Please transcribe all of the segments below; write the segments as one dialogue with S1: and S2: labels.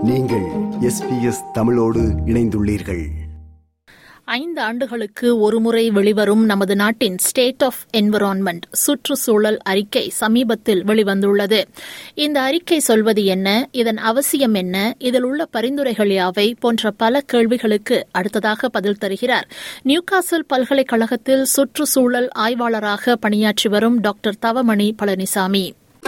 S1: நீங்கள் எஸ்பிஎஸ் தமிழோடு இணைந்துள்ளீர்கள்
S2: ஐந்து ஆண்டுகளுக்கு ஒருமுறை வெளிவரும் நமது நாட்டின் ஸ்டேட் ஆஃப் என்விரான்மெண்ட் சுற்றுச்சூழல் அறிக்கை சமீபத்தில் வெளிவந்துள்ளது இந்த அறிக்கை சொல்வது என்ன இதன் அவசியம் என்ன இதில் உள்ள பரிந்துரைகள் யாவை போன்ற பல கேள்விகளுக்கு அடுத்ததாக பதில் தருகிறார் நியூகாசல் பல்கலைக்கழகத்தில் சுற்றுச்சூழல் ஆய்வாளராக பணியாற்றி வரும் டாக்டர் தவமணி பழனிசாமி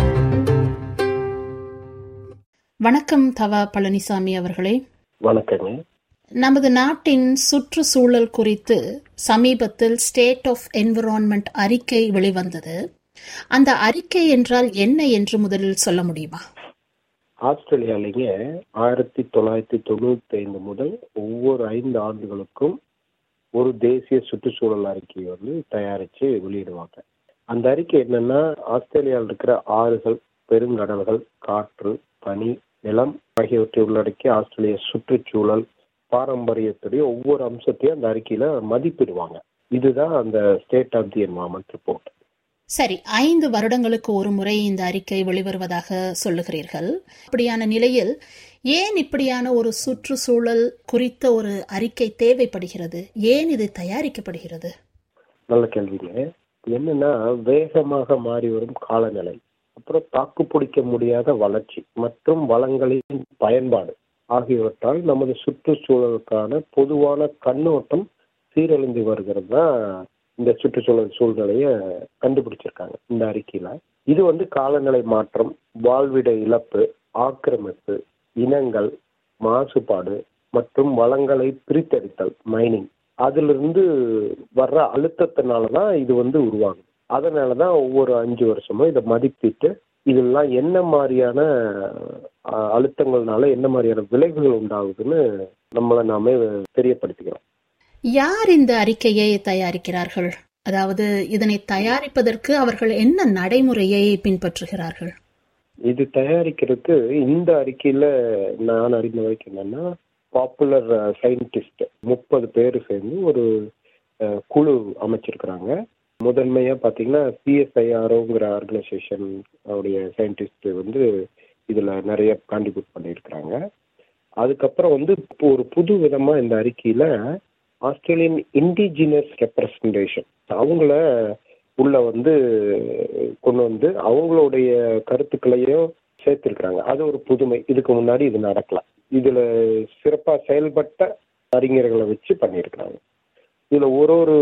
S2: வணக்கம் தவ பழனிசாமி அவர்களே
S3: வணக்கங்க
S2: நமது நாட்டின் சுற்றுச்சூழல் குறித்து சமீபத்தில் ஸ்டேட் ஆஃப் என்விரான்மெண்ட் அறிக்கை வெளிவந்தது அந்த அறிக்கை என்றால் என்ன என்று முதலில் சொல்ல முடியுமா
S3: ஆஸ்திரேலியாலேங்க ஆயிரத்தி தொள்ளாயிரத்தி தொண்ணூத்தி ஐந்து முதல் ஒவ்வொரு ஐந்து ஆண்டுகளுக்கும் ஒரு தேசிய சுற்றுச்சூழல் அறிக்கையை வந்து தயாரித்து வெளியிடுவாங்க அந்த அறிக்கை என்னன்னா ஆஸ்திரேலியாவில் இருக்கிற ஆறுகள் பெருங்கடல்கள் காற்று பனி நிலம் ஆகியவற்றை உள்ளடக்கிய ஆஸ்திரேலிய சுற்றுச்சூழல் பாரம்பரியத்துடைய ஒவ்வொரு அம்சத்தையும் அந்த அறிக்கையில மதிப்பிடுவாங்க இதுதான் அந்த state of the environment report
S2: சரி ஐந்து வருடங்களுக்கு ஒரு முறை இந்த அறிக்கை வெளிவருவதாக சொல்லுகிறீர்கள் அப்படியான நிலையில் ஏன் இப்படியான ஒரு சுற்றுச்சூழல் குறித்த ஒரு அறிக்கை தேவைப்படுகிறது ஏன் இது தயாரிக்கப்படுகிறது
S3: நல்ல கேள்விங்க என்னன்னா வேகமாக மாறி வரும் காலநிலை அப்புறம் தாக்கு பிடிக்க முடியாத வளர்ச்சி மற்றும் வளங்களின் பயன்பாடு ஆகியவற்றால் நமது சுற்றுச்சூழலுக்கான பொதுவான கண்ணோட்டம் சீரழிந்து வருகிறது தான் இந்த சுற்றுச்சூழல் சூழ்நிலைய கண்டுபிடிச்சிருக்காங்க இந்த அறிக்கையில இது வந்து காலநிலை மாற்றம் வாழ்விட இழப்பு ஆக்கிரமிப்பு இனங்கள் மாசுபாடு மற்றும் வளங்களை பிரித்தெடுத்தல் மைனிங் அதிலிருந்து வர்ற அழுத்தத்தினால தான் இது வந்து உருவாகுது அதனால தான் ஒவ்வொரு அஞ்சு வருஷமும் இதை மதிப்பிட்டு இதெல்லாம் என்ன மாதிரியான அஹ், அழுத்தங்கள்னால என்ன மாதிரியான விளைவுகள் உண்டாகுதுன்னு நம்மளை நாமே தெரியப்படுத்திக்கிறோம்
S2: யார் இந்த அறிக்கையை தயாரிக்கிறார்கள் அதாவது இதனை தயாரிப்பதற்கு அவர்கள் என்ன நடைமுறையை பின்பற்றுகிறார்கள்
S3: இது தயாரிக்கிறதுக்கு இந்த அறிக்கையில நான் அறிந்த வரைக்கும் என்னன்னா பாப்புலர் சயின்டிஸ்ட் முப்பது பேர் சேர்ந்து ஒரு அஹ், குழு அமைச்சிருக்கிறாங்க முதன்மையா பாத்தீங்கன்னா சிஎஸ்ஐஆர்ஓங்கிற ஆர்கனைசேஷன் உடைய சயின்டிஸ்ட் வந்து இதுல நிறைய கான்ட்ரிபியூட் பண்ணியிருக்கிறாங்க அதுக்கப்புறம் வந்து இப்போ ஒரு புது விதமா இந்த அறிக்கையில ஆஸ்திரேலியன் இண்டிஜினஸ் ரெப்ரசன்டேஷன் அவங்கள உள்ள வந்து கொண்டு வந்து அவங்களுடைய கருத்துக்களையும் சேர்த்திருக்கிறாங்க அது ஒரு புதுமை இதுக்கு முன்னாடி இது நடக்கல இதுல சிறப்பா செயல்பட்ட அறிஞர்களை வச்சு பண்ணியிருக்கிறாங்க இதுல ஒரு ஒரு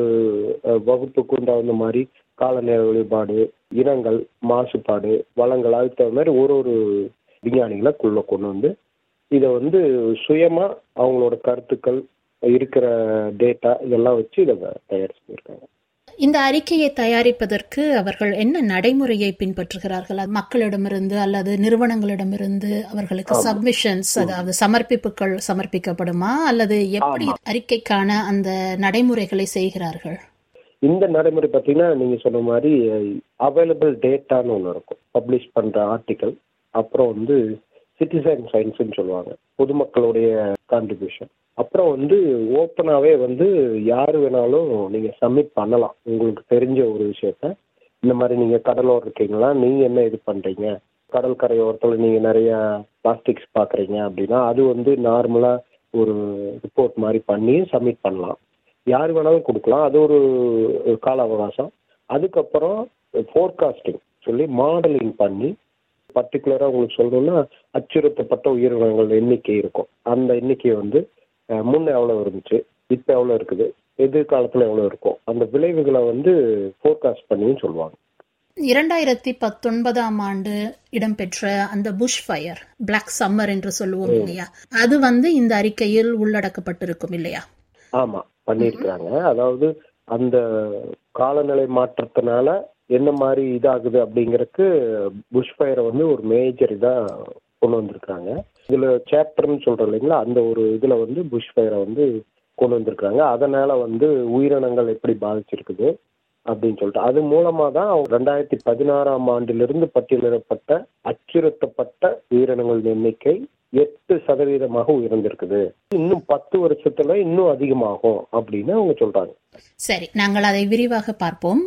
S3: அஹ், வகுப்புக்கும் தகுந்த மாதிரி காலநிலை வழிபாடு இனங்கள் மாசுபாடு வளங்கள் அதுக்கு தகுந்த மாதிரி ஒரு ஒரு விஞ்ஞானிகளை குள்ள கொண்டு வந்து இதை வந்து சுயமா அவங்களோட கருத்துக்கள் இருக்கிற டேட்டா இதெல்லாம் வச்சு இதை தயார் செஞ்சிருக்காங்க
S2: இந்த அறிக்கையை தயாரிப்பதற்கு அவர்கள் என்ன நடைமுறையை பின்பற்றுகிறார்கள் அது மக்களிடமிருந்து அல்லது நிறுவனங்களிடமிருந்து அவர்களுக்கு சப்மிஷன்ஸ் அதாவது சமர்ப்பிப்புகள் சமர்ப்பிக்கப்படுமா அல்லது எப்படி அறிக்கைக்கான அந்த நடைமுறைகளை செய்கிறார்கள்
S3: இந்த நடைமுறை பார்த்தீங்கன்னா நீங்க சொன்ன மாதிரி அவைலபிள் டேட்டான்னு ஒன்று இருக்கும் பப்ளிஷ் பண்ற ஆர்டிக்கல் அப்புறம் வந்து சிட்டிசன் சயின்ஸ்னு சொல்லுவாங்க பொதுமக்களுடைய கான்ட்ரிபியூஷன் அப்புறம் வந்து ஓப்பனாகவே வந்து யார் வேணாலும் நீங்க சப்மிட் பண்ணலாம் உங்களுக்கு தெரிஞ்ச ஒரு விஷயத்த இந்த மாதிரி நீங்க கடலோரம் இருக்கீங்களா நீங்க என்ன இது பண்றீங்க கடல் கரையோரத்தில் நீங்க நிறைய பிளாஸ்டிக்ஸ் பாக்குறீங்க அப்படின்னா அது வந்து நார்மலா ஒரு ரிப்போர்ட் மாதிரி பண்ணி சப்மிட் பண்ணலாம் யார் வேணாலும் கொடுக்கலாம் அது ஒரு ஒரு கால அவகாசம் அதுக்கப்புறம் ஃபோர்காஸ்டிங் சொல்லி மாடலிங் பண்ணி பர்டிகுலராக உங்களுக்கு சொல்லணும்னா அச்சுறுத்தப்பட்ட உயிரினங்கள் எண்ணிக்கை இருக்கும் அந்த எண்ணிக்கை வந்து அஹ், முன்ன எவ்வளோ இருந்துச்சு இப்போ எவ்வளோ இருக்குது எதிர்காலத்தில் எவ்வளோ இருக்கும் அந்த விளைவுகளை வந்து ஃபோர்காஸ்ட் பண்ணியும் சொல்லுவாங்க
S2: இரண்டாயிரத்தி பத்தொன்பதாம் ஆண்டு இடம்பெற்ற அந்த புஷ் ஃபயர் பிளாக் சம்மர் என்று சொல்லுவோம் இல்லையா அது வந்து இந்த அறிக்கையில் உள்ளடக்கப்பட்டிருக்கும் இல்லையா
S3: ஆமா பண்ணியிருக்கிறாங்க அதாவது அந்த காலநிலை மாற்றத்தினால என்ன மாதிரி இதாகுது அப்படிங்கறதுக்கு புஷ் ஃபயரை வந்து ஒரு மேஜர் இதா கொண்டு வந்திருக்காங்க இதுல சாப்டர்னு சொல்றோம் இல்லைங்களா அந்த ஒரு இதுல வந்து புஷ் ஃபயரை வந்து கொண்டு வந்திருக்காங்க அதனால வந்து உயிரினங்கள் எப்படி பாதிச்சிருக்குது அப்படின்னு சொல்லிட்டு அது மூலமா தான் ரெண்டாயிரத்தி பதினாறாம் ஆண்டிலிருந்து பட்டியலிடப்பட்ட அச்சுறுத்தப்பட்ட உயிரினங்களின் எண்ணிக்கை எட்டு சதவீதமாக உயர்ந்திருக்குது இன்னும் பத்து வருஷத்துல இன்னும் அதிகமாகும் அப்படின்னு அவங்க சொல்றாங்க
S2: சரி நாங்கள் அதை விரிவாக பார்ப்போம்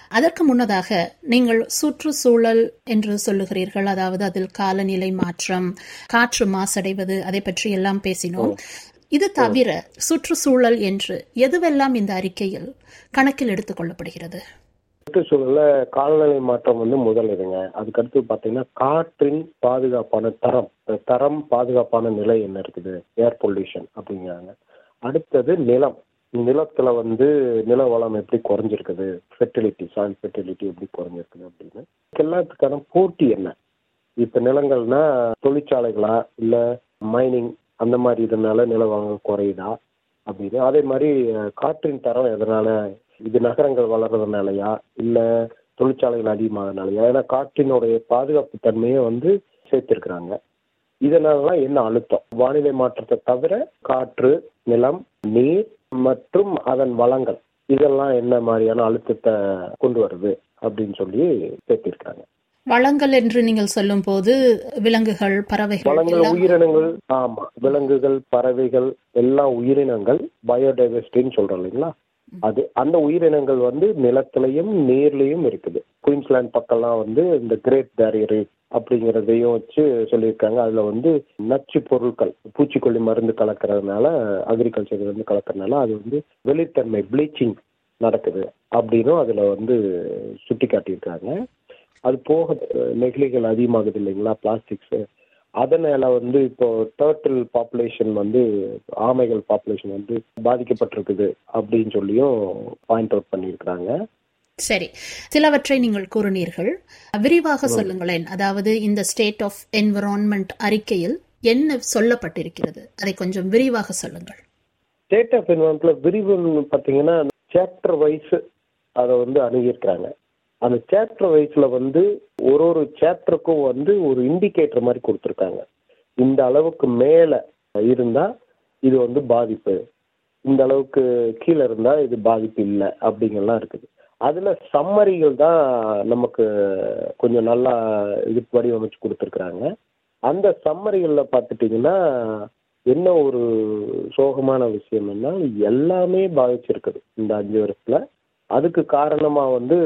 S2: அதற்கு முன்னதாக நீங்கள் சுற்றுச்சூழல் என்று சொல்லுகிறீர்கள் அதாவது அதில் காலநிலை மாற்றம் காற்று மாசடைவது அதை பற்றி எல்லாம் பேசினோம் இது தவிர சுற்றுச்சூழல் என்று எதுவெல்லாம் இந்த அறிக்கையில் கணக்கில் எடுத்துக் கொள்ளப்படுகிறது
S3: சுற்றுச்சூழல்ல காலநிலை மாற்றம் வந்து முதல் இதுங்க அதுக்கடுத்து பாத்தீங்கன்னா காற்றின் பாதுகாப்பான தரம் இந்த தரம் பாதுகாப்பான நிலை என்ன இருக்குது ஏர் பொல்யூஷன் அப்படிங்கிறாங்க அடுத்தது நிலம் நிலத்துல வந்து நில வளம் எப்படி குறைஞ்சிருக்குது ஃபெர்டிலிட்டி சாயில் ஃபெர்டிலிட்டி எப்படி குறைஞ்சிருக்குது அப்படின்னு எல்லாத்துக்கான போட்டி என்ன இப்ப நிலங்கள்னா தொழிற்சாலைகளா இல்ல மைனிங் அந்த மாதிரி இதனால நில வளம் குறையுதா அப்படின்னு அதே மாதிரி அஹ், காற்றின் தரம் எதனால இது நகரங்கள் வளர்றதுனாலயா இல்ல தொழிற்சாலைகள் அதிகமாகனாலயா ஏன்னா காற்றினுடைய பாதுகாப்பு தன்மையை வந்து சேர்த்திருக்கிறாங்க இதனாலலாம் என்ன அழுத்தம் வானிலை மாற்றத்தை தவிர காற்று நிலம் நீர் மற்றும் அதன் வளங்கள் இதெல்லாம் என்ன மாதிரியான அழுத்தத்தை கொண்டு வருது அப்படின்னு சொல்லி சேர்த்திருக்காங்க
S2: வளங்கள் என்று நீங்கள் சொல்லும் போது விலங்குகள் பறவைகள்
S3: வளங்கள்
S2: எல்லாம்
S3: உயிரினங்கள் ஆமா விலங்குகள் பறவைகள் எல்லா உயிரினங்கள் பயோடைவர்சிட்டின்னு சொல்றோம் இல்லைங்களா அது அந்த உயிரினங்கள் வந்து நிலத்திலையும் நீர்லயும் இருக்குது குயின்ஸ்லாந்து பக்கம்லாம் வந்து இந்த கிரேட் பேரியர் அப்படிங்கிறதையும் வச்சு சொல்லியிருக்காங்க அதுல வந்து நச்சு பொருட்கள் பூச்சிக்கொல்லி மருந்து கலக்கறதுனால அக்ரிகல்ச்சர் வந்து கலக்கறதுனால அது வந்து வெளித்தன்மை ப்ளீச்சிங் நடக்குது அப்படின்னும் அதுல வந்து சுட்டி காட்டியிருக்காங்க அது போக அஹ், நெகிழிகள் அதிகமாகுது இல்லைங்களா பிளாஸ்டிக்ஸ் அதனால வந்து இப்போ டேர்ட்டில் பாப்புலேஷன் வந்து ஆமைகள் பாப்புலேஷன் வந்து பாதிக்கப்பட்டிருக்குது அப்படின்னு சொல்லியும் பாயிண்ட் அவுட் பண்ணியிருக்கிறாங்க
S2: சரி சிலவற்றை நீங்கள் கூறினீர்கள் விரிவாக சொல்லுங்களேன் அதாவது இந்த ஸ்டேட் ஆஃப் என்விரான்மெண்ட் அறிக்கையில் என்ன சொல்லப்பட்டிருக்கிறது அதை கொஞ்சம் விரிவாக சொல்லுங்கள்
S3: ஸ்டேட் ஆஃப் என்வரன்மெண்ட்ல விரிவு பார்த்தீங்கன்னா சாப்டர் வைஸ் அதை வந்து அணுகியிருக்கிறாங்க அந்த சாப்டர் வைஸ்ல வந்து ஒரு ஒரு சாப்டருக்கும் வந்து ஒரு இண்டிகேட்டர் மாதிரி கொடுத்துருக்காங்க இந்த அளவுக்கு மேல இருந்தா இது வந்து பாதிப்பு இந்த அளவுக்கு கீழே இருந்தா இது பாதிப்பு இல்லை அப்படிங்கலாம் இருக்குது அதுல சம்மரிகள் தான் நமக்கு கொஞ்சம் நல்லா இது வடிவமைச்சு கொடுத்துருக்குறாங்க அந்த சம்மரிகளில் பார்த்துட்டிங்கன்னா என்ன ஒரு சோகமான விஷயம் என்ன எல்லாமே பாதிச்சிருக்குது இந்த அஞ்சு வருஷத்துல அதுக்கு காரணமா வந்து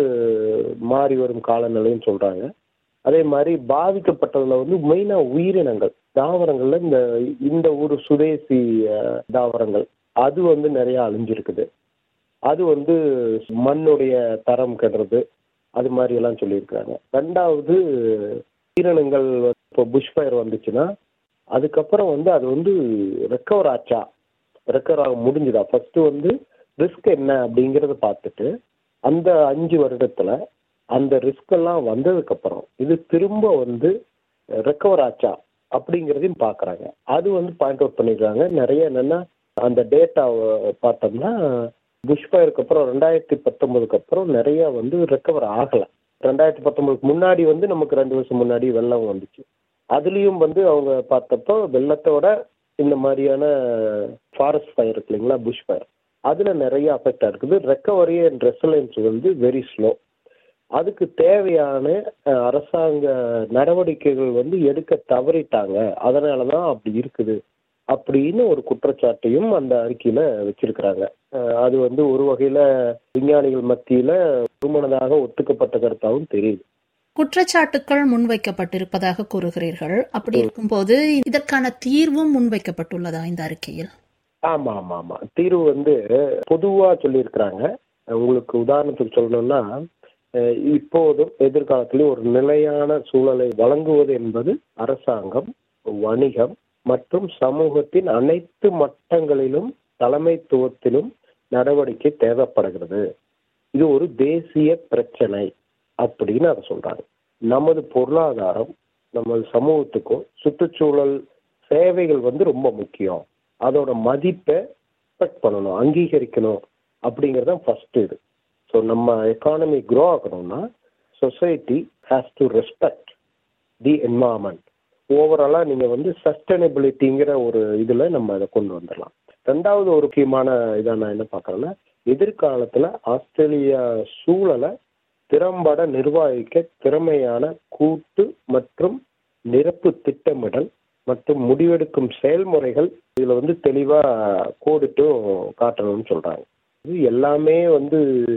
S3: மாறி வரும் காலநிலைன்னு சொல்றாங்க அதே மாதிரி பாதிக்கப்பட்டதுல வந்து மெயினா உயிரினங்கள் தாவரங்கள்ல இந்த இந்த ஒரு சுதேசி அஹ், தாவரங்கள் அது வந்து நிறைய அழிஞ்சிருக்குது அது வந்து மண்ணுடைய தரம் கெடுறது அது மாதிரி எல்லாம் சொல்லியிருக்காங்க ரெண்டாவது உயிரினங்கள் இப்போ புஷ் ஃபயர் வந்துச்சுன்னா அதுக்கப்புறம் வந்து அது வந்து ரெக்கவர் ஆச்சா ரெக்கவர் ஆக முடிஞ்சுதா ஃபர்ஸ்ட் வந்து ரிஸ்க் என்ன அப்படிங்கறத பார்த்துட்டு அந்த அஞ்சு வருடத்துல அந்த ரிஸ்க் எல்லாம் வந்ததுக்கு அப்புறம் இது திரும்ப வந்து ரெக்கவர் ஆச்சா அப்படிங்கிறதையும் பார்க்கறாங்க அது வந்து பாயிண்ட் அவுட் பண்ணிருக்காங்க நிறைய என்னன்னா அந்த டேட்டாவை பார்த்தோம்னா புஷ் ஃபயருக்கு அப்புறம் ரெண்டாயிரத்தி பத்தொன்பதுக்கு அப்புறம் நிறைய வந்து ரெக்கவர் ஆகல ரெண்டாயிரத்தி பத்தொன்பதுக்கு முன்னாடி வந்து நமக்கு ரெண்டு வருஷம் முன்னாடி வெள்ளம் வந்துச்சு அதுலயும் வந்து அவங்க பார்த்தப்போ வெள்ளத்தோட இந்த மாதிரியான ஃபாரஸ்ட் ஃபயர் இருக்கு இல்லைங்களா புஷ் ஃபயர் அதுல நிறைய அஃபெக்ட் இருக்குது ரெக்கவரி அண்ட் ரெசலன்ஸ் வந்து வெரி ஸ்லோ அதுக்கு தேவையான அஹ், அரசாங்க நடவடிக்கைகள் வந்து எடுக்க தவறிட்டாங்க அதனால தான் அப்படி இருக்குது அப்படின்னு ஒரு குற்றச்சாட்டையும் அந்த அறிக்கையில வச்சிருக்கிறாங்க அஹ், அது வந்து ஒரு வகையில விஞ்ஞானிகள் மத்தியில ஒருமனதாக ஒத்துக்கப்பட்ட கருத்தாகவும் தெரியுது
S2: குற்றச்சாட்டுக்கள் முன்வைக்கப்பட்டிருப்பதாக கூறுகிறீர்கள் அப்படி இருக்கும்போது இதற்கான தீர்வும் முன்வைக்கப்பட்டுள்ளதா இந்த அறிக்கையில்
S3: ஆமா ஆமா ஆமா தீர்வு வந்து பொதுவா சொல்லியிருக்கிறாங்க உங்களுக்கு உதாரணத்துக்கு சொல்லணும்னா அஹ் இப்போதும் எதிர்காலத்திலும் ஒரு நிலையான சூழலை வழங்குவது என்பது அரசாங்கம் வணிகம் மற்றும் சமூகத்தின் அனைத்து மட்டங்களிலும் தலைமைத்துவத்திலும் நடவடிக்கை தேவைப்படுகிறது இது ஒரு தேசிய பிரச்சனை அப்படின்னு அதை சொல்றாங்க நமது பொருளாதாரம் நமது சமூகத்துக்கும் சுற்றுச்சூழல் சேவைகள் வந்து ரொம்ப முக்கியம் அதோட மதிப்பை ரெஸ்பெக்ட் பண்ணணும் அங்கீகரிக்கணும் அப்படிங்கிறது தான் ஃபர்ஸ்ட் இது ஸோ நம்ம எக்கானமி க்ரோ ஆகணும்னா society has to respect the environment ஓவராலாக நீங்கள் வந்து சஸ்டைனபிலிட்டிங்கிற ஒரு இதில் நம்ம அதை கொண்டு வந்துடலாம் ரெண்டாவது ஒரு முக்கியமான இதை நான் என்ன பார்க்குறேன்னா எதிர்காலத்தில் ஆஸ்திரேலியா சூழலை திறம்பட நிர்வகிக்க திறமையான கூட்டு மற்றும் நிரப்பு திட்டமிடல் மற்றும் முடிவெடுக்கும் செயல்முறைகள் இதுல வந்து தெளிவா கோடிட்டும் காட்டணும்னு சொல்றாங்க இது எல்லாமே வந்து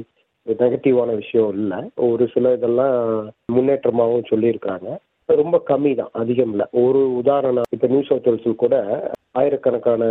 S3: நெகட்டிவான விஷயம் இல்லை ஒரு சில இதெல்லாம் முன்னேற்றமாகவும் சொல்லியிருக்கிறாங்க ரொம்ப கம்மி தான் அதிகம் இல்லை ஒரு உதாரணம் இப்போ நியூ சவுத் வேல்ஸில் கூட ஆயிரக்கணக்கான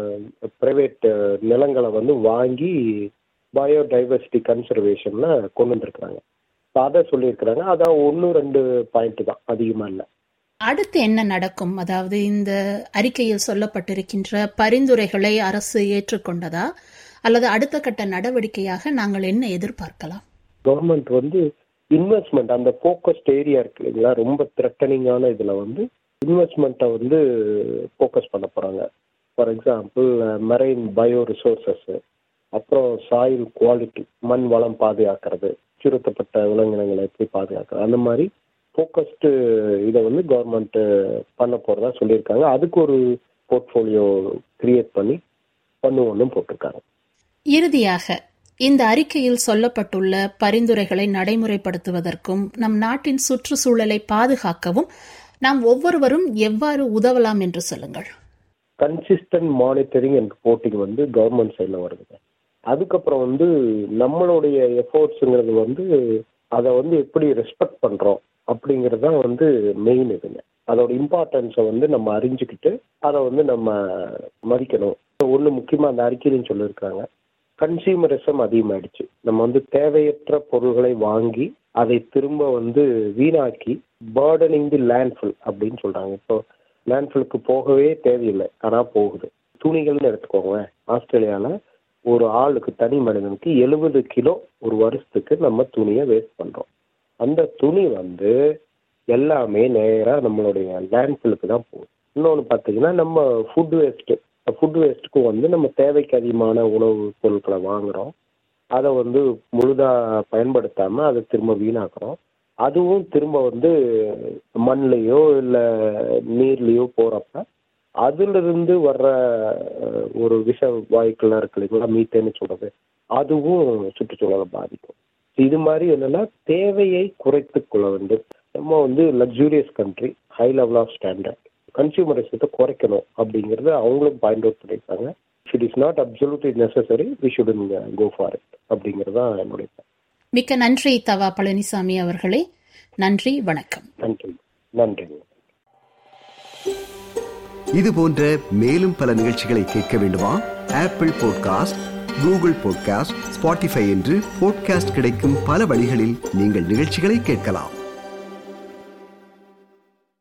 S3: பிரைவேட் நிலங்களை வந்து வாங்கி பயோடைவர்சிட்டி கன்சர்வேஷனில் கொண்டு வந்திருக்கிறாங்க இப்போ அதை சொல்லியிருக்கிறாங்க அதான் ஒன்று ரெண்டு பாயிண்ட் தான் அதிகமாக இல்லை
S2: அடுத்து என்ன நடக்கும் அதாவது இந்த அறிக்கையில் சொல்லப்பட்டிருக்கின்ற பரிந்துரைகளை அரசு ஏற்றுக்கொண்டதா அல்லது அடுத்த கட்ட நடவடிக்கையாக நாங்கள் என்ன எதிர்பார்க்கலாம்
S3: கவர்மெண்ட் வந்து இன்வெஸ்ட்மெண்ட் அந்த ஃபோக்கஸ்ட் ஏரியா இருக்கு இல்லைங்களா ரொம்ப த்ரெட்டனிங்கான இதில் வந்து இன்வெஸ்ட்மெண்ட்டை வந்து ஃபோக்கஸ் பண்ண போகிறாங்க for example marine bio resources அப்புறம் சாயில் குவாலிட்டி மண் வளம் பாதுகாக்கிறது சுருத்தப்பட்ட விலங்கினங்களை எப்படி பாதுகாக்கிறது அந்த மாதிரி ஃபோக்கஸ்டு இதை வந்து கவர்மெண்ட் பண்ண போகிறதா சொல்லியிருக்காங்க அதுக்கு ஒரு போர்ட்ஃபோலியோ கிரியேட் பண்ணி பண்ணுவோன்னு போட்டிருக்காங்க
S2: இறுதியாக இந்த அறிக்கையில் சொல்லப்பட்டுள்ள பரிந்துரைகளை நடைமுறைப்படுத்துவதற்கும் நம் நாட்டின் சுற்றுச்சூழலை பாதுகாக்கவும் நாம் ஒவ்வொருவரும் எவ்வாறு உதவலாம் என்று சொல்லுங்கள்
S3: கன்சிஸ்டன்ட் மானிட்டரிங் அண்ட் ரிப்போர்ட்டிங் வந்து கவர்மெண்ட் சைடில் வருதுங்க அதுக்கப்புறம் வந்து நம்மளுடைய எஃபோர்ட்ஸுங்கிறது வந்து அதை வந்து எப்படி ரெஸ்பெக்ட் பண்ணுறோம் அப்படிங்கிறது தான் வந்து மெயின் இதுங்க அதோட இம்பார்ட்டன்ஸை வந்து நம்ம அறிஞ்சுக்கிட்டு அதை வந்து நம்ம மதிக்கணும் ஒன்று முக்கியமாக அந்த அறிக்கையிலையும் சொல்லியிருக்காங்க கன்சியூமரிசம் அதிகமாயிடுச்சு நம்ம வந்து தேவையற்ற பொருள்களை வாங்கி அதை திரும்ப வந்து வீணாக்கி பேர்டனிங் தி லேண்ட்ஃபுல் அப்படின்னு சொல்கிறாங்க இப்போ லேண்ட்ஃபுல்லுக்கு போகவே தேவையில்லை ஆனால் போகுது துணிகள்னு எடுத்துக்கோங்க ஆஸ்திரேலியாவில் ஒரு ஆளுக்கு தனி மனிதனுக்கு எழுபது கிலோ ஒரு வருஷத்துக்கு நம்ம துணியை வேஸ்ட் பண்ணுறோம் அந்த துணி வந்து எல்லாமே நேராக நம்மளுடைய லேண்ட்ஃபில்லுக்கு தான் போகுது இன்னொன்று பார்த்தீங்கன்னா நம்ம ஃபுட் வேஸ்ட்டு ஃபுட் வேஸ்ட்டுக்கும் வந்து நம்ம தேவைக்கு அதிகமான உணவு பொருட்களை வாங்குகிறோம் அதை வந்து முழுதாக பயன்படுத்தாமல் அதை திரும்ப வீணாக்குறோம் அதுவும் திரும்ப வந்து மண்லேயோ இல்லை நீர்லேயோ போகிறப்ப அதிலிருந்து வர்ற ஒரு விஷ வாயுக்கள்லாம் இருக்கு இல்லைங்களா மீத்தேன்னு சொல்கிறது அதுவும் சுற்றுச்சூழலை பாதிக்கும் இது மாதிரி என்னென்னா தேவையை குறைத்து கொள்ள வேண்டும் நம்ம வந்து luxurious country high level of standard கன்சியூமரிசத்தை குறைக்கணும் அப்படிங்கிறது அவங்களும் பாயிண்ட் அவுட் பண்ணியிருக்காங்க it is not absolutely necessary we shouldn't go for it அப்படிங்கிறது தான் என்னுடைய
S2: மிக்க நன்றி தவா பழனிசாமி அவர்களே நன்றி வணக்கம்
S3: நன்றி நன்றி
S1: இது போன்ற மேலும் பல நிகழ்ச்சிகளை கேட்க வேண்டுமா Apple podcast Google podcast Spotify என்று பாட்காஸ்ட் கிடைக்கும் பல வழிகளில் நீங்கள் நிகழ்ச்சிகளை கேட்கலாம்